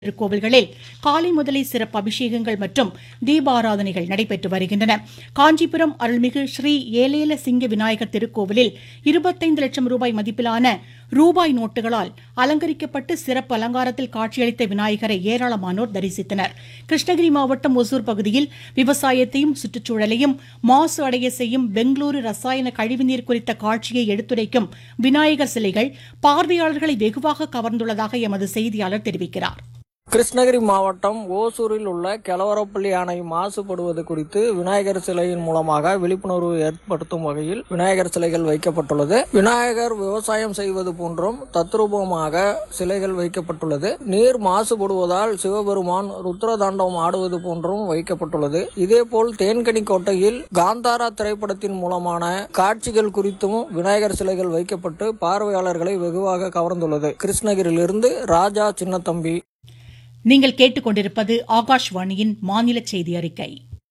திருக்கோவில்களில் காலை முதலே சிறப்பு அபிஷேகங்கள் மற்றும் தீபாராதனைகள் நடைபெற்று வருகின்றன காஞ்சிபுரம் அருள்மிகு ஸ்ரீ ஏலேல சிங்க விநாயகர் திருக்கோவிலில் இருபத்தைந்து லட்சம் ரூபாய் மதிப்பிலான ரூபாய் நோட்டுகளால் அலங்கரிக்கப்பட்டு சிறப்பு அலங்காரத்தில் காட்சியளித்த விநாயகரை ஏராளமானோர் தரிசித்தனர் கிருஷ்ணகிரி மாவட்டம் ஒசூர் பகுதியில் விவசாயத்தையும் சுற்றுச்சூழலையும் மாசு அடைய செய்யும் பெங்களூரு ரசாயன கழிவுநீர் குறித்த காட்சியை எடுத்துரைக்கும் விநாயகர் சிலைகள் பார்வையாளர்களை வெகுவாக கவர்ந்துள்ளதாக எமது செய்தியாளர் தெரிவிக்கிறார் கிருஷ்ணகிரி மாவட்டம் ஓசூரில் உள்ள கெலவரப்பள்ளி அணை மாசுபடுவது குறித்து விநாயகர் சிலையின் மூலமாக விழிப்புணர்வு ஏற்படுத்தும் வகையில் விநாயகர் சிலைகள் வைக்கப்பட்டுள்ளது விநாயகர் விவசாயம் செய்வது போன்றும் தத்ரூபமாக சிலைகள் வைக்கப்பட்டுள்ளது நீர் மாசுபடுவதால் சிவபெருமான் ருத்ரதாண்டவம் ஆடுவது போன்றும் வைக்கப்பட்டுள்ளது இதேபோல் தேன்கனி கோட்டையில் காந்தாரா திரைப்படத்தின் மூலமான காட்சிகள் குறித்தும் விநாயகர் சிலைகள் வைக்கப்பட்டு பார்வையாளர்களை வெகுவாக கவர்ந்துள்ளது கிருஷ்ணகிரியிலிருந்து ராஜா சின்னத்தம்பி நீங்கள் கேட்டுக்கொண்டிருப்பது ஆகாஷ்வாணியின் மாநில செய்தி அறிக்கை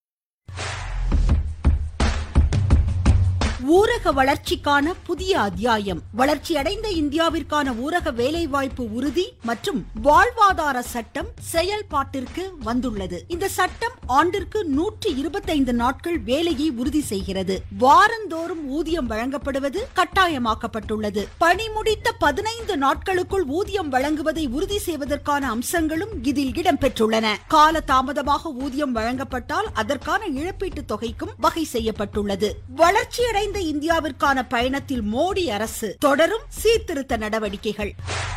ஊரக வளர்ச்சிக்கான புதிய அத்தியாயம் வளர்ச்சியடைந்த இந்தியாவிற்கான ஊரக வேலைவாய்ப்பு உறுதி மற்றும் வாழ்வாதார சட்டம் செயல்பாட்டிற்கு வந்துள்ளது இந்த சட்டம் ஆண்டிற்கு நூற்றி இருபத்தைந்து நாட்கள் வேலையை உறுதி செய்கிறது வாரந்தோறும் ஊதியம் வழங்கப்படுவது கட்டாயமாக்கப்பட்டுள்ளது பணி முடித்த பதினைந்து நாட்களுக்குள் ஊதியம் வழங்குவதை உறுதி செய்வதற்கான அம்சங்களும் இதில் இடம்பெற்றுள்ளன கால தாமதமாக ஊதியம் வழங்கப்பட்டால் அதற்கான இழப்பீட்டுத் தொகைக்கும் வகை செய்யப்பட்டுள்ளது வளர்ச்சியடைந்த இந்தியாவிற்கான பயணத்தில் மோடி அரசு தொடரும் சீர்திருத்த நடவடிக்கைகள்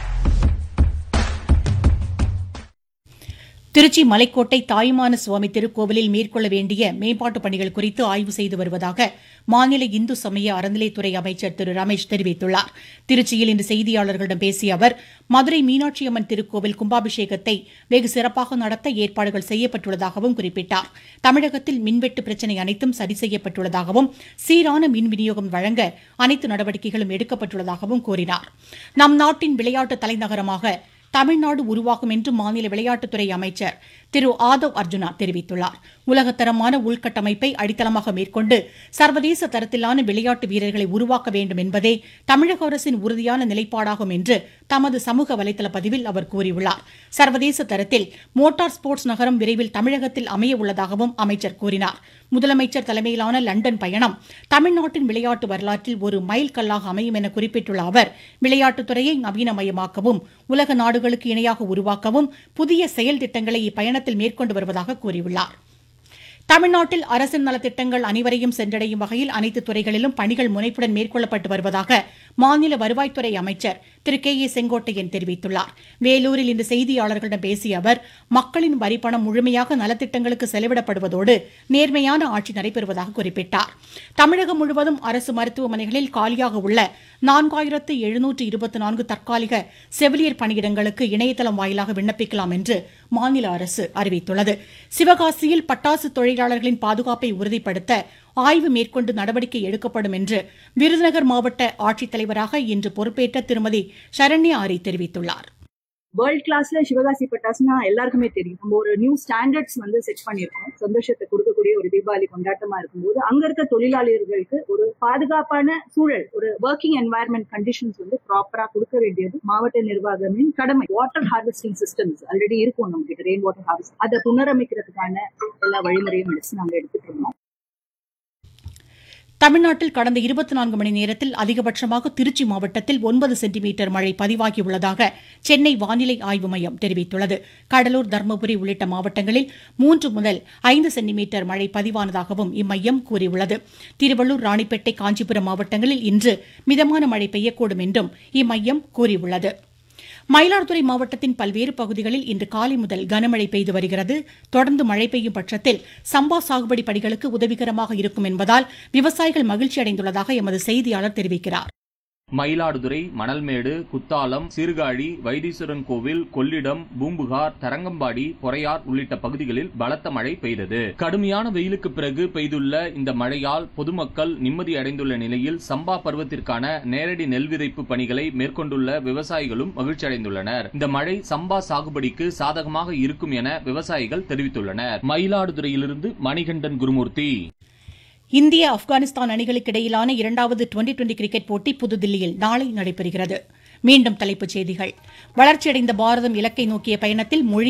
திருச்சி மலைக்கோட்டை தாயுமான சுவாமி திருக்கோவிலில் மேற்கொள்ள வேண்டிய மேம்பாட்டுப் பணிகள் குறித்து ஆய்வு செய்து வருவதாக மாநில இந்து சமய அறநிலைத்துறை அமைச்சர் திரு ரமேஷ் தெரிவித்துள்ளார் திருச்சியில் இன்று செய்தியாளர்களிடம் பேசிய அவர் மதுரை மீனாட்சி அம்மன் திருக்கோவில் கும்பாபிஷேகத்தை வெகு சிறப்பாக நடத்த ஏற்பாடுகள் செய்யப்பட்டுள்ளதாகவும் குறிப்பிட்டார் தமிழகத்தில் மின்வெட்டு பிரச்சினை அனைத்தும் சரி செய்யப்பட்டுள்ளதாகவும் சீரான மின் விநியோகம் வழங்க அனைத்து நடவடிக்கைகளும் எடுக்கப்பட்டுள்ளதாகவும் கூறினார் நம் நாட்டின் விளையாட்டு தலைநகரமாக தமிழ்நாடு உருவாகும் என்று மாநில விளையாட்டுத்துறை அமைச்சர் திரு ஆதவ் அர்ஜுனா தெரிவித்துள்ளார் உலகத்தரமான உள்கட்டமைப்பை அடித்தளமாக மேற்கொண்டு சர்வதேச தரத்திலான விளையாட்டு வீரர்களை உருவாக்க வேண்டும் என்பதே தமிழக அரசின் உறுதியான நிலைப்பாடாகும் என்று தமது சமூக வலைதள பதிவில் அவர் கூறியுள்ளார் சர்வதேச தரத்தில் மோட்டார் ஸ்போர்ட்ஸ் நகரம் விரைவில் தமிழகத்தில் அமைய உள்ளதாகவும் அமைச்சர் கூறினார் முதலமைச்சர் தலைமையிலான லண்டன் பயணம் தமிழ்நாட்டின் விளையாட்டு வரலாற்றில் ஒரு மைல் கல்லாக அமையும் என குறிப்பிட்டுள்ள அவர் விளையாட்டுத்துறையை நவீனமயமாக்கவும் உலக நாடுகளுக்கு இணையாக உருவாக்கவும் புதிய செயல் திட்டங்களை இப்பயணத்தில் மேற்கொண்டு வருவதாக கூறியுள்ளார் தமிழ்நாட்டில் அரசின் நலத்திட்டங்கள் அனைவரையும் சென்றடையும் வகையில் அனைத்து துறைகளிலும் பணிகள் முனைப்புடன் மேற்கொள்ளப்பட்டு வருவதாக மாநில வருவாய்த்துறை அமைச்சர் திரு கே ஏ செங்கோட்டையன் தெரிவித்துள்ளார் வேலூரில் இன்று செய்தியாளர்களிடம் பேசிய அவர் மக்களின் வரிப்பணம் முழுமையாக நலத்திட்டங்களுக்கு செலவிடப்படுவதோடு நேர்மையான ஆட்சி நடைபெறுவதாக குறிப்பிட்டார் தமிழகம் முழுவதும் அரசு மருத்துவமனைகளில் காலியாக உள்ள நான்காயிரத்து எழுநூற்று இருபத்தி நான்கு தற்காலிக செவிலியர் பணியிடங்களுக்கு இணையதளம் வாயிலாக விண்ணப்பிக்கலாம் என்று மாநில அரசு அறிவித்துள்ளது சிவகாசியில் பட்டாசு தொழிலாளர்களின் பாதுகாப்பை உறுதிப்படுத்த ஆய்வு மேற்கொண்டு நடவடிக்கை எடுக்கப்படும் என்று விருதுநகர் மாவட்ட ஆட்சித்தலைவராக இன்று பொறுப்பேற்ற திருமதி சரண்யா ஆரி தெரிவித்துள்ளார் வேர்ல்ட் கிளாஸ்ல சிவகாசி பட்டாசுனா எல்லாருக்குமே தெரியும் நம்ம ஒரு நியூ ஸ்டாண்டர்ட்ஸ் வந்து செட் பண்ணியிருக்கோம் சந்தோஷத்தை கொடுக்கக்கூடிய ஒரு தீபாவளி கொண்டாட்டமா இருக்கும்போது அங்க இருக்க தொழிலாளர்களுக்கு ஒரு பாதுகாப்பான சூழல் ஒரு ஒர்க்கிங் என்வாயர்மெண்ட் கண்டிஷன்ஸ் வந்து ப்ராப்பரா கொடுக்க வேண்டியது மாவட்ட நிர்வாகமின் கடமை வாட்டர் ஹார்வெஸ்டிங் சிஸ்டம்ஸ் ஆல்ரெடி இருக்கும் நம்ம கிட்ட ரெயின் வாட்டர் ஹார்வெஸ்ட் அதை புனரமைக்கிறதுக்கான எல்லா வழிமுறையும் எடுத்து நாங்க எடுத்துட்டு இருக்கோம் தமிழ்நாட்டில் கடந்த இருபத்தி நான்கு மணி நேரத்தில் அதிகபட்சமாக திருச்சி மாவட்டத்தில் ஒன்பது சென்டிமீட்டர் மழை பதிவாகியுள்ளதாக சென்னை வானிலை ஆய்வு மையம் தெரிவித்துள்ளது கடலூர் தருமபுரி உள்ளிட்ட மாவட்டங்களில் மூன்று முதல் ஐந்து சென்டிமீட்டர் மழை பதிவானதாகவும் இம்மையம் கூறியுள்ளது திருவள்ளூர் ராணிப்பேட்டை காஞ்சிபுரம் மாவட்டங்களில் இன்று மிதமான மழை பெய்யக்கூடும் என்றும் இம்மையம் கூறியுள்ளது மயிலாடுதுறை மாவட்டத்தின் பல்வேறு பகுதிகளில் இன்று காலை முதல் கனமழை பெய்து வருகிறது தொடர்ந்து மழை பெய்யும் பட்சத்தில் சம்பா சாகுபடி பணிகளுக்கு உதவிகரமாக இருக்கும் என்பதால் விவசாயிகள் மகிழ்ச்சி அடைந்துள்ளதாக எமது செய்தியாளர் தெரிவிக்கிறார் மயிலாடுதுறை மணல்மேடு குத்தாலம் சீர்காழி வைத்தீஸ்வரன் கோவில் கொள்ளிடம் பூம்புகார் தரங்கம்பாடி பொறையார் உள்ளிட்ட பகுதிகளில் பலத்த மழை பெய்தது கடுமையான வெயிலுக்கு பிறகு பெய்துள்ள இந்த மழையால் பொதுமக்கள் நிம்மதி அடைந்துள்ள நிலையில் சம்பா பருவத்திற்கான நேரடி நெல் விதைப்பு பணிகளை மேற்கொண்டுள்ள விவசாயிகளும் மகிழ்ச்சி அடைந்துள்ளனர் இந்த மழை சம்பா சாகுபடிக்கு சாதகமாக இருக்கும் என விவசாயிகள் தெரிவித்துள்ளனர் மயிலாடுதுறையிலிருந்து மணிகண்டன் குருமூர்த்தி இந்திய ஆப்கானிஸ்தான் அணிகளுக்கு இடையிலான இரண்டாவது டுவெண்டி டுவெண்டி கிரிக்கெட் போட்டி புதுதில்லியில் நாளை நடைபெறுகிறது மீண்டும் தலைப்புச் செய்திகள் வளர்ச்சியடைந்த பாரதம் இலக்கை நோக்கிய பயணத்தில் மொழி